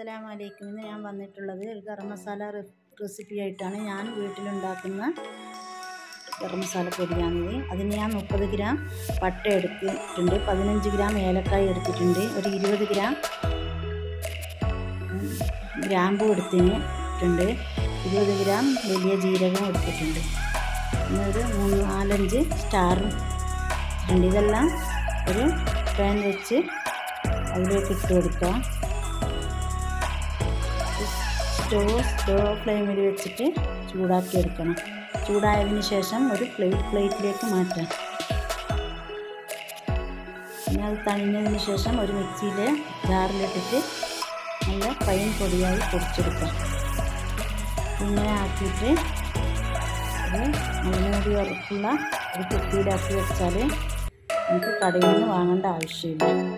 അസ്സലാമു അലൈക്കും ഇന്ന് ഞാൻ വന്നിട്ടുള്ളത് ഒരു ഗരം മസാല റെസിപ്പി ആയിട്ടാണ് ഞാൻ വീട്ടിലുണ്ടാക്കുന്ന ഗരം മസാല പൊടിയാണിത് അതിന് ഞാൻ മുപ്പത് ഗ്രാം പട്ട എടുത്തിട്ടുണ്ട് പതിനഞ്ച് ഗ്രാം ഏലക്കായ എടുത്തിട്ടുണ്ട് ഒരു ഇരുപത് ഗ്രാം ഉം, ഗ്രാമ്പു എടുത്തിട്ടുണ്ട് ഇരുപത് ഗ്രാം വലിയ ജീരകം എടുത്തിട്ടുണ്ട് പിന്നെ ഒരു മൂന്ന് നാലഞ്ച് സ്റ്റാറും ഇട്ടിട്ടുണ്ട് ഇതെല്ലാം ഒരു പാൻ വെച്ച് അതിലേക്ക് ഇട്ട് കൊടുക്കാം സ്റ്റവ് സ്റ്റവ് ഫ്ലെയിമിൽ വെച്ചിട്ട് ചൂടാക്കി എടുക്കണം ചൂടായതിന് ശേഷം ഒരു പ്ലേറ്റ് പ്ലേറ്റിലേക്ക് മാറ്റാം പിന്നെ അത് തണിഞ്ഞതിന് ശേഷം ഒരു മിക്സിയിലെ ജാറിലിട്ടിട്ട് നല്ല ഫൈൻ പൊടിയായി പൊടിച്ചെടുക്കാം ഇങ്ങനെ ആക്കിയിട്ട് അത് മുളകുപൊടി ഉറപ്പുള്ള ഒരു കുപ്പിയിലാക്കി വെച്ചാൽ നമുക്ക് കടയിൽ നിന്ന് വാങ്ങേണ്ട ആവശ്യമില്ല